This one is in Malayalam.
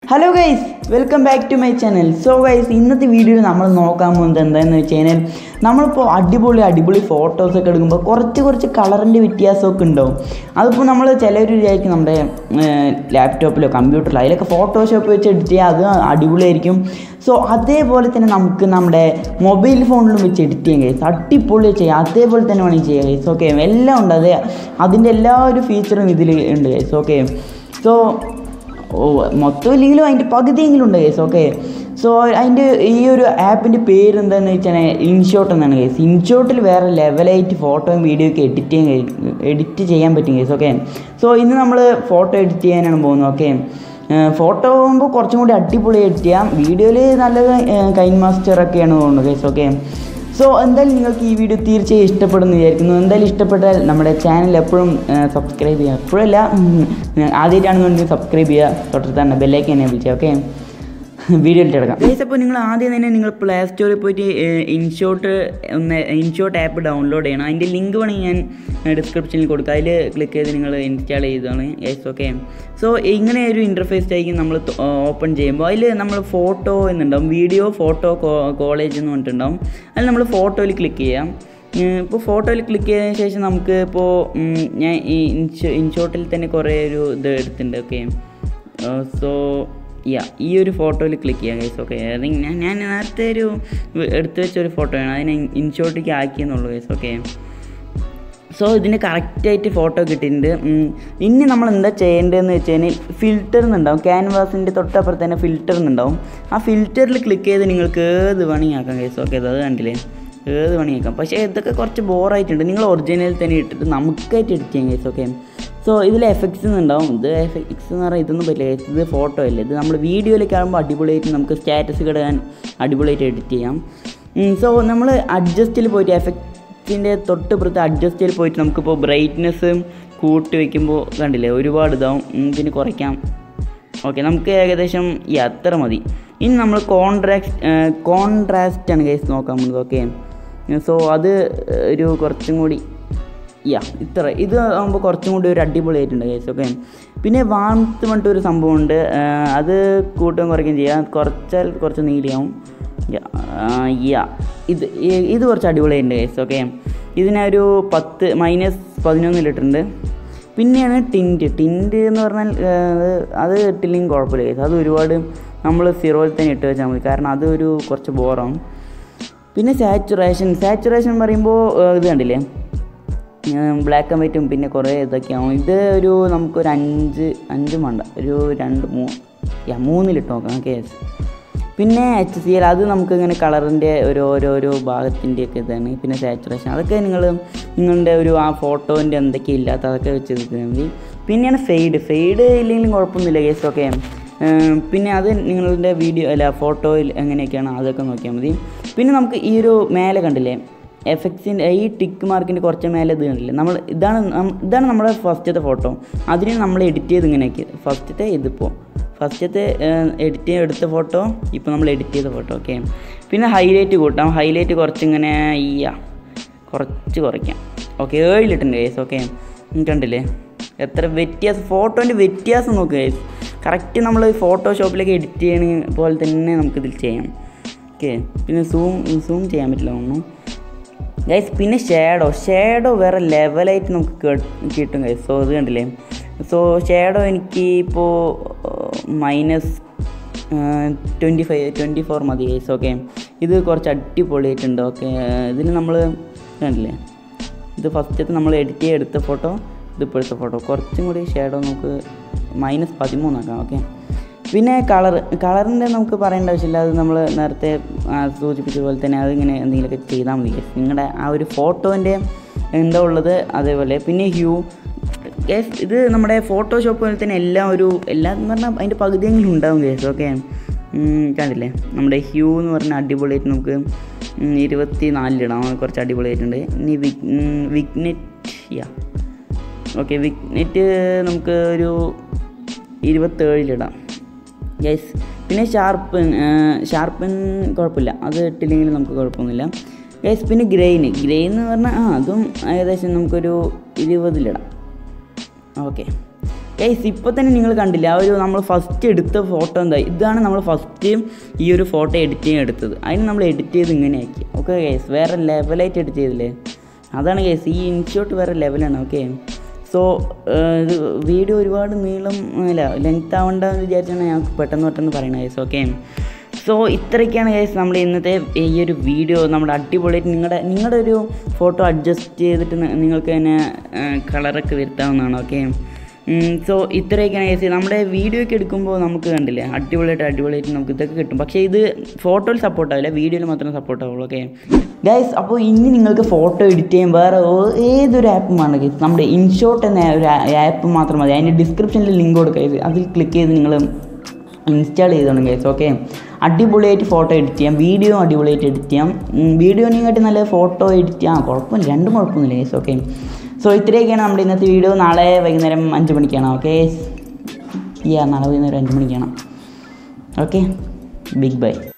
hello guys welcome back to my channel so guys ഇന്നത്തെ വീഡിയോയിൽ നമ്മൾ നോക്കാൻ പോകുന്നത് എന്താണെന്ന് വെച്ച് കഴിഞ്ഞാൽ നമ്മളിപ്പോൾ അടിപൊളി അടിപൊളി ഫോട്ടോസൊക്കെ എടുക്കുമ്പോൾ കുറച്ച് കുറച്ച് കളറിൻ്റെ വ്യത്യാസമൊക്കെ ഉണ്ടാവും അതിപ്പോൾ നമ്മൾ ചിലർ വിചാരിക്കും നമ്മുടെ ലാപ്ടോപ്പിലോ കമ്പ്യൂട്ടറിലോ അതിലൊക്കെ ഫോട്ടോഷോപ്പ് വെച്ച് എഡിറ്റ് ചെയ്യുക അത് അടിപൊളിയായിരിക്കും സോ അതേപോലെ തന്നെ നമുക്ക് നമ്മുടെ മൊബൈൽ ഫോണിലും വെച്ച് എഡിറ്റ് ചെയ്യാം ഗൈസ് അടിപൊളി ചെയ്യാം അതേപോലെ തന്നെ വേണമെങ്കിൽ ചെയ്യാം ഗൈസ് ഓക്കെ എല്ലാം ഉണ്ട് അത് അതിൻ്റെ എല്ലാ ഒരു ഫീച്ചറും ഇതിൽ ഉണ്ട് ഗൈസ് ഓക്കെ സോ ഓ മൊത്തം ഇല്ലെങ്കിലും അതിൻ്റെ പകുതിയെങ്കിലും ഉണ്ട് കേസ് ഓക്കെ സോ അതിൻ്റെ ഈ ഒരു ആപ്പിൻ്റെ പേര് എന്താണെന്ന് വെച്ചാൽ ഇൻഷോട്ട് എന്നാണ് കേസ് ഇൻഷോട്ടിൽ വേറെ ലെവലായിട്ട് ഫോട്ടോയും വീഡിയോ ഒക്കെ എഡിറ്റ് ചെയ്യാൻ എഡിറ്റ് ചെയ്യാൻ പറ്റും കേസ് ഓക്കെ സോ ഇന്ന് നമ്മൾ ഫോട്ടോ എഡിറ്റ് ചെയ്യാനാണ് പോകുന്നത് ഓക്കെ ഫോട്ടോ ആകുമ്പോൾ കുറച്ചും കൂടി അടിപൊളി എഡിറ്റ് ചെയ്യാം വീഡിയോയിൽ നല്ലത് കൈൻ മാസ്റ്ററൊക്കെയാണ് തോന്നുന്നത് കേസ് ഓക്കെ സോ എന്തായാലും നിങ്ങൾക്ക് ഈ വീഡിയോ തീർച്ചയായും ഇഷ്ടപ്പെടുമെന്ന് വിചാരിക്കുന്നു എന്തായാലും ഇഷ്ടപ്പെട്ടാൽ നമ്മുടെ ചാനൽ എപ്പോഴും സബ്സ്ക്രൈബ് ചെയ്യുക എപ്പോഴല്ല ആദ്യമായിട്ടാണെന്നുണ്ടെങ്കിൽ സബ്സ്ക്രൈബ് ചെയ്യുക തൊട്ടടുത്ത് തന്നെ ബെല്ലേക്ക് എന്നെ വിളിച്ചാൽ ഓക്കെ വീഡിയോ എടുക്കാം ഗൈസ് അപ്പോൾ നിങ്ങൾ ആദ്യം തന്നെ നിങ്ങൾ പ്ലേ സ്റ്റോറിൽ പോയിട്ട് ഇൻഷോട്ട് ഒന്ന് ഇൻഷോട്ട് ആപ്പ് ഡൗൺലോഡ് ചെയ്യണം അതിൻ്റെ ലിങ്ക് വേണമെങ്കിൽ ഞാൻ ഡിസ്ക്രിപ്ഷനിൽ കൊടുക്കാം അതിൽ ക്ലിക്ക് ചെയ്ത് നിങ്ങൾ ഇൻസ്റ്റാൾ ചെയ്തതാണ് യെസ് ഓക്കെ സോ ഇങ്ങനെ ഒരു ഇൻ്റർഫേസ് ആയിരിക്കും നമ്മൾ ഓപ്പൺ ചെയ്യുമ്പോൾ അതിൽ നമ്മൾ ഫോട്ടോ എന്നുണ്ടാവും വീഡിയോ ഫോട്ടോ കോളേജ് എന്ന് പറഞ്ഞിട്ടുണ്ടാവും അതിൽ നമ്മൾ ഫോട്ടോയിൽ ക്ലിക്ക് ചെയ്യാം ഇപ്പോൾ ഫോട്ടോയിൽ ക്ലിക്ക് ചെയ്തതിന് ശേഷം നമുക്ക് ഇപ്പോൾ ഞാൻ ഈ ഇൻഷോ ഇൻഷോട്ടിൽ തന്നെ കുറേ ഒരു ഇത് എടുത്തിട്ടുണ്ട് ഓക്കെ സോ യാ ഈ ഒരു ഫോട്ടോയിൽ ക്ലിക്ക് ചെയ്യാം ഗൈസ് ഓക്കെ ഞാൻ ഞാൻ നേരത്തെ ഒരു എടുത്തു വെച്ച ഒരു ഫോട്ടോയാണ് അതിനെ ഇൻഷോട്ടിലേക്ക് ആക്കിയെന്നുള്ളൂ ഗൈസ് ഓക്കെ സോ ഇതിന് കറക്റ്റായിട്ട് ഫോട്ടോ കിട്ടിയിട്ടുണ്ട് ഇനി നമ്മൾ എന്താ ചെയ്യേണ്ടതെന്ന് വെച്ച് കഴിഞ്ഞാൽ ഫിൽറ്റർ എന്നുണ്ടാവും ക്യാൻവാസിൻ്റെ തൊട്ടപ്പുറത്ത് തന്നെ ഫിൽറ്റർ എന്നുണ്ടാവും ആ ഫിൽറ്ററിൽ ക്ലിക്ക് ചെയ്ത് നിങ്ങൾക്ക് ഏത് വേണമെങ്കിൽ ആക്കാം കേസ് ഓക്കെ അത് കണ്ടില്ലേ ഏത് വേണമെങ്കിൽ ആക്കാം പക്ഷേ ഇതൊക്കെ കുറച്ച് ബോറായിട്ടുണ്ട് നിങ്ങൾ ഒറിജിനൽ തന്നെ ഇട്ടിട്ട് നമുക്കായിട്ട് എഡിറ്റ് ചെയ്യാം കേസ് ഓക്കെ സോ ഇതിൽ എഫക്ട്സ് എന്നുണ്ടാവും ഇത് എഫക്ട്സ് എന്ന് പറഞ്ഞാൽ ഇതൊന്നും പറ്റില്ല ഇത് ഫോട്ടോ അല്ലേ ഇത് നമ്മൾ വീഡിയോയിലേക്ക് ആകുമ്പോൾ അടിപൊളിയായിട്ട് നമുക്ക് സ്റ്റാറ്റസ് കിടാൻ അടിപൊളിയായിട്ട് എഡിറ്റ് ചെയ്യാം സോ നമ്മൾ അഡ്ജസ്റ്റിൽ പോയിട്ട് എഫക്റ്റിൻ്റെ തൊട്ട് അഡ്ജസ്റ്റിൽ പോയിട്ട് നമുക്കിപ്പോൾ ബ്രൈറ്റ്നെസ് കൂട്ടി വയ്ക്കുമ്പോൾ കണ്ടില്ലേ ഒരുപാട് ഇതാവും ഇതിന് കുറയ്ക്കാം ഓക്കെ നമുക്ക് ഏകദേശം ഈ അത്ര മതി ഇനി നമ്മൾ കോൺട്രാക്ട് കോൺട്രാസ്റ്റ് ആണ് കേസ് നോക്കാൻ പോകുന്നത് ഓക്കെ സോ അത് ഒരു കുറച്ചും കൂടി യാ ഇത്ര ഇത് ആകുമ്പോൾ കുറച്ചും കൂടി ഒരു അടിപൊളിയായിട്ടുണ്ട് കേസ് ഓക്കെ പിന്നെ വാംത്ത് പറഞ്ഞിട്ട് ഒരു സംഭവമുണ്ട് അത് കൂട്ടും കുറയ്ക്കുകയും ചെയ്യാം കുറച്ചാൽ കുറച്ച് നീലിയാവും യാ ഇത് ഇത് കുറച്ച് അടിപൊളിയായിട്ടുണ്ട് കേസ് ഓക്കെ ഇതിനൊരു പത്ത് മൈനസ് പതിനൊന്ന് ലിറ്ററുണ്ട് പിന്നെയാണ് ടിൻറ്റ് ടിൻറ്റ് എന്ന് പറഞ്ഞാൽ അത് ഇട്ടില്ലെങ്കിൽ കുഴപ്പമില്ല കേസ് അത് ഒരുപാട് നമ്മൾ സീറോയിൽ തന്നെ ഇട്ട് വെച്ചാൽ മതി കാരണം അത് ഒരു കുറച്ച് ബോറാവും പിന്നെ സാച്ചുറേഷൻ സാച്ചുറേഷൻ പറയുമ്പോൾ ഇത് കണ്ടില്ലേ ബ്ലാക്ക് ആൻഡ് വൈറ്റും പിന്നെ കുറേ ഇതൊക്കെയാവും ഇത് ഒരു നമുക്കൊരു അഞ്ച് അഞ്ച് വേണ്ട ഒരു രണ്ട് മൂ യാ മൂന്നിലിട്ട് നോക്കാം ഓക്കെ പിന്നെ എച്ച് സി എൽ അത് നമുക്ക് ഇങ്ങനെ കളറിൻ്റെ ഒരു ഓരോരോ ഭാഗത്തിൻ്റെയൊക്കെ ഇതാണ് പിന്നെ സാച്ചുറേഷൻ അതൊക്കെ നിങ്ങൾ നിങ്ങളുടെ ഒരു ആ ഫോട്ടോൻ്റെ എന്തൊക്കെ ഇല്ലാത്ത അതൊക്കെ വെച്ച് എടുത്താൽ മതി പിന്നെയാണ് ഫെയ്ഡ് ഫെയ്ഡ് ഇല്ലെങ്കിലും കുഴപ്പമൊന്നുമില്ല കേസ് ഓക്കെ പിന്നെ അത് നിങ്ങളുടെ വീഡിയോ അല്ല ഫോട്ടോയിൽ എങ്ങനെയൊക്കെയാണ് അതൊക്കെ നോക്കിയാൽ മതി പിന്നെ നമുക്ക് ഈ ഒരു മേലെ കണ്ടില്ലേ എഫക്ട്സിൻ്റെ ഈ ടിക്ക് മാർക്കിൻ്റെ കുറച്ച് മേലെ ഇത് കണ്ടില്ലേ നമ്മൾ ഇതാണ് ഇതാണ് നമ്മുടെ ഫസ്റ്റത്തെ ഫോട്ടോ അതിന് നമ്മൾ എഡിറ്റ് ചെയ്ത് ഇങ്ങനെയൊക്കെ ഫസ്റ്റത്തെ ഇതിപ്പോൾ ഫസ്റ്റത്തെ എഡിറ്റ് ചെയ്ത് എടുത്ത ഫോട്ടോ ഇപ്പോൾ നമ്മൾ എഡിറ്റ് ചെയ്ത ഫോട്ടോ ഓക്കെ പിന്നെ ഹൈലൈറ്റ് കൂട്ടാം ഹൈലൈറ്റ് കുറച്ചിങ്ങനെ ഈയ കുറച്ച് കുറയ്ക്കാം ഓക്കെ ഏഴിലിട്ടുണ്ട് കേസ് ഓക്കെ കണ്ടില്ലേ എത്ര വ്യത്യാസം ഫോട്ടോൻ്റെ വ്യത്യാസം നോക്കുക കേസ് കറക്റ്റ് നമ്മൾ ഫോട്ടോഷോപ്പിലേക്ക് എഡിറ്റ് ചെയ്യണ പോലെ തന്നെ നമുക്കിതിൽ ചെയ്യാം ഓക്കെ പിന്നെ സൂം സൂം ചെയ്യാൻ പറ്റില്ല ഒന്നും ഗൈസ് പിന്നെ ഷേഡോ ഷേഡോ വേറെ ലെവലായിട്ട് നമുക്ക് കിട്ടും ഗൈസ് സോ ഇത് കണ്ടില്ലേ സോ ഷേഡോ എനിക്ക് ഇപ്പോൾ minus twenty five twenty four മതി ഗൈസ് ഓക്കെ ഇത് കുറച്ച് അടിപൊളിയായിട്ടുണ്ട് ഓക്കെ ഇതിന് നമ്മൾ കണ്ടില്ലേ ഇത് ഫസ്റ്റത്തെ നമ്മൾ എഡിറ്റ് ചെയ്ത് എടുത്ത ഫോട്ടോ ഇതിപ്പോൾ എടുത്ത ഫോട്ടോ കുറച്ചും കൂടി ഷേഡോ നമുക്ക് മൈനസ് പതിമൂന്നാക്കാം ഓക്കെ പിന്നെ കളർ കളറിൻ്റെ നമുക്ക് പറയേണ്ട ആവശ്യമില്ല അത് നമ്മൾ നേരത്തെ സൂചിപ്പിച്ച പോലെ തന്നെ അതിങ്ങനെ എന്തെങ്കിലുമൊക്കെ ചെയ്താൽ മതി നിങ്ങളുടെ ആ ഒരു ഫോട്ടോൻ്റെ എന്താ ഉള്ളത് അതേപോലെ പിന്നെ ഹ്യൂ കേസ് ഇത് നമ്മുടെ ഫോട്ടോഷോപ്പ് പോലെ തന്നെ എല്ലാം ഒരു എല്ലാം എന്ന് പറഞ്ഞാൽ അതിൻ്റെ പകുതിയെങ്കിലും ഉണ്ടാവും കേസ് ഓക്കെ കണ്ടില്ലേ നമ്മുടെ ഹ്യൂ എന്ന് പറഞ്ഞാൽ അടിപൊളിയായിട്ട് നമുക്ക് ഇരുപത്തി നാലിലിടാം കുറച്ച് അടിപൊളിയായിട്ടുണ്ട് ഇനി വിക് വിഗ്നെറ്റ് യാ ഓക്കെ വിഗ്നെറ്റ് നമുക്ക് ഒരു ഇരുപത്തേഴിലിടാം യെസ് പിന്നെ ഷാർപ്പൻ ഷാർപ്പൻ കുഴപ്പമില്ല അത് ഇട്ടില്ലെങ്കിൽ നമുക്ക് കുഴപ്പമൊന്നുമില്ല യെസ് പിന്നെ ഗ്രെയിൻ ഗ്രെയിൻ എന്ന് പറഞ്ഞാൽ ആ അതും ഏകദേശം നമുക്കൊരു ഇരുപതിലിടാം ഓക്കെ ഗൈസ് ഇപ്പോൾ തന്നെ നിങ്ങൾ കണ്ടില്ല ആ ഒരു നമ്മൾ ഫസ്റ്റ് എടുത്ത ഫോട്ടോ എന്താ ഇതാണ് നമ്മൾ ഫസ്റ്റ് ഈ ഒരു ഫോട്ടോ എഡിറ്റ് ചെയ്യാൻ എടുത്തത് അതിന് നമ്മൾ എഡിറ്റ് ചെയ്ത് ഇങ്ങനെ ആക്കി ഓക്കെ ഗൈസ് വേറെ ലെവലായിട്ട് എഡിറ്റ് ചെയ്തില്ലേ അതാണ് ഗൈസ് ഈ ഇൻഷോട്ട് വേറെ ലെവലാണ് ഓക്കെ സോ ഇത് വീഡിയോ ഒരുപാട് നീളം അല്ല ലെങ്ത് ആവണ്ട എന്ന് വിചാരിച്ചാണ് ഞാൻ പെട്ടെന്ന് പെട്ടെന്ന് പറയണത് ഗൈസ് ഓക്കെ സോ ഇത്രയൊക്കെയാണ് ഗൈസ് നമ്മൾ ഇന്നത്തെ ഈ ഒരു വീഡിയോ നമ്മുടെ അടിപൊളിയായിട്ട് നിങ്ങളുടെ നിങ്ങളുടെ ഒരു ഫോട്ടോ അഡ്ജസ്റ്റ് ചെയ്തിട്ട് നി- നിങ്ങൾക്ക് തന്നെ കളറൊക്കെ വരുത്താവുന്നതാണ് ഓക്കെ സോ ഇത്രയൊക്കെയാണ് ഗൈസ് നമ്മുടെ വീഡിയോ ഒക്കെ എടുക്കുമ്പോൾ നമുക്ക് കണ്ടില്ലേ അടിപൊളിയായിട്ട് അടിപൊളിയായിട്ട് നമുക്ക് ഇതൊക്കെ കിട്ടും പക്ഷേ ഇത് ഫോട്ടോയിൽ സപ്പോർട്ട് ആവില്ല വീഡിയോയിൽ മാത്രമേ സപ്പോർട്ട് ആവുള്ളൂ ഓക്കെ ഗൈസ് അപ്പോൾ ഇനി നിങ്ങൾക്ക് ഫോട്ടോ എഡിറ്റ് ചെയ്യാൻ വേറെ ഓ- ഏതൊരു ആപ്പും വേണ്ട ഗൈസ് നമ്മുടെ ഇൻഷോട്ട് എന്ന ഒരു ആപ്പ് മാത്രം മതി അതിൻ്റെ ഡിസ്ക്രിപ്ഷനിൽ ലിങ്ക് കൊടുക്കുക ഇത് അതിൽ ക്ലിക്ക് ചെയ്ത് നിങ്ങൾ ഇൻസ്റ്റാൾ ചെയ്തോളും ഗൈസ് ഓക്കെ അടിപൊളിയായിട്ട് ഫോട്ടോ എഡിറ്റ് ചെയ്യാം വീഡിയോ അടിപൊളിയായിട്ട് എഡിറ്റ് ചെയ്യാം വീഡിയോനെക്കാട്ടി നല്ല ഫോട്ടോ എഡിറ്റ് ചെയ്യാം കുഴപ്പമില്ല രണ്ടും കുഴപ്പമൊന്നുമില്ല ഗൈസ് ഓക്കെ സോ ഇത്രയൊക്കെയാണ് നമ്മുടെ ഇന്നത്തെ വീഡിയോ നാളെ വൈകുന്നേരം അഞ്ച് മണിക്കാണ് ഓക്കെ യാ നാളെ വൈകുന്നേരം അഞ്ച് മണിക്കാണ് ഓക്കെ ബിഗ് ബൈ